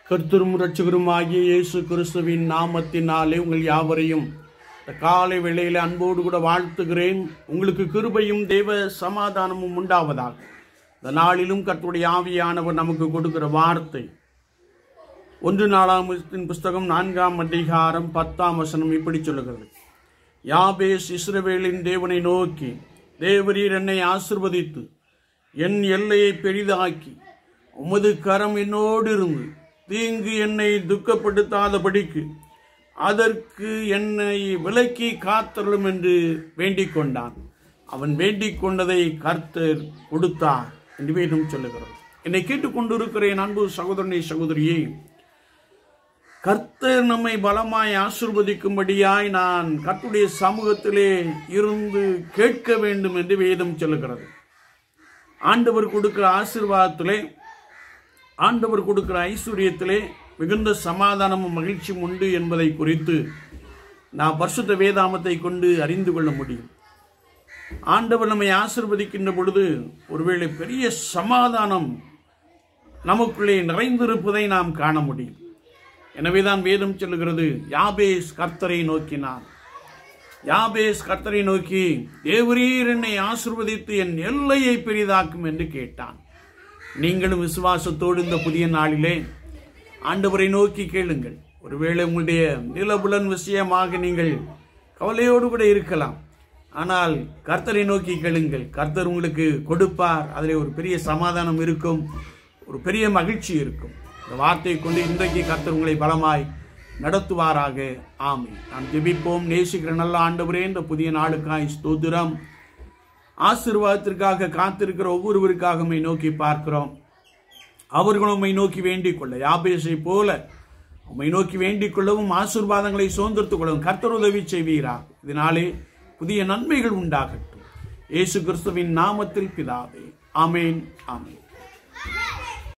கர்த்தரும் இரட்சகருமாகிய இயேசு கிறிஸ்துவின் நாமத்தினாலே உங்கள் யாவரையும் இந்த காலை வேளையில அன்போடு கூட வாழ்த்துகிறேன் உங்களுக்கு கிருபையும் தேவ சமாதானமும் உண்டாவதாக இந்த நாளிலும் கர்த்தருடைய ஆவியானவர் நமக்கு கொடுக்கிற வார்த்தை ஒன்று நாலாம் புஸ்தகம் நான்காம் அதிகாரம் பத்தாம் வசனம் இப்படி சொல்லுகிறது யாபேஸ் இஸ்ரவேலின் தேவனை நோக்கி தேவரீர் என்னை ஆசிர்வதித்து என் எல்லையை பெரிதாக்கி உமது கரம் என்னோடு இருந்து தீங்கு என்னை துக்கப்படுத்தாதபடிக்கு அதற்கு என்னை விலக்கி காத்தருளும் என்று வேண்டிக் கொண்டான் அவன் வேண்டிக் கொண்டதை கர்த்தர் கொடுத்தார் என்று வேதம் சொல்லுகிறது என்னை கேட்டுக்கொண்டிருக்கிற என் அன்பு சகோதரனை சகோதரியே கர்த்தர் நம்மை பலமாய் ஆசிர்வதிக்கும்படியாய் நான் கர்த்தருடைய சமூகத்திலே இருந்து கேட்க வேண்டும் என்று வேதம் சொல்லுகிறது ஆண்டவர் கொடுக்கிற ஆசீர்வாதத்திலே ஆண்டவர் கொடுக்கிற ஐஸ்வர்யத்திலே மிகுந்த சமாதானமும் மகிழ்ச்சியும் உண்டு என்பதை குறித்து நான் பரிசுத்த வேதாமத்தை கொண்டு அறிந்து கொள்ள முடியும் ஆண்டவர் நம்மை ஆசிர்வதிக்கின்ற பொழுது ஒருவேளை பெரிய சமாதானம் நமக்குள்ளே நிறைந்திருப்பதை நாம் காண முடியும் எனவேதான் வேதம் சொல்லுகிறது யாபேஸ் கர்த்தரை நோக்கினான் யாபேஸ் கர்த்தரை நோக்கி தேவரீர் என்னை ஆசிர்வதித்து என் எல்லையை பெரிதாக்கும் என்று கேட்டான் நீங்களும் விசுவாசத்தோடு இந்த புதிய நாளிலே ஆண்டவரை நோக்கி கேளுங்கள் ஒருவேளை உங்களுடைய நிலபுலன் விஷயமாக நீங்கள் கவலையோடு கூட இருக்கலாம் ஆனால் கர்த்தரை நோக்கி கேளுங்கள் கர்த்தர் உங்களுக்கு கொடுப்பார் அதில் ஒரு பெரிய சமாதானம் இருக்கும் ஒரு பெரிய மகிழ்ச்சி இருக்கும் இந்த வார்த்தையை கொண்டு இன்றைக்கு கர்த்தர் உங்களை பலமாய் நடத்துவாராக ஆமை நாம் ஜெபிப்போம் நேசிக்கிற நல்ல ஆண்டவரே இந்த புதிய நாளுக்காய் ஸ்தோத்திரம் ஆசீர்வாதத்திற்காக காத்திருக்கிற ஒவ்வொருவருக்காக உம்மை நோக்கி பார்க்கிறோம் அவர்களும் உம்மை நோக்கி வேண்டிக் கொள்ள யாபேசை போல உம்மை நோக்கி வேண்டிக் கொள்ளவும் ஆசீர்வாதங்களை சுதந்திரத்துக் கொள்ளவும் கர்த்தர் உதவி செய்வீரா இதனாலே புதிய நன்மைகள் உண்டாகட்டும் இயேசு கிறிஸ்துவின் நாமத்தில் பிதாவே ஆமேன் ஆமேன்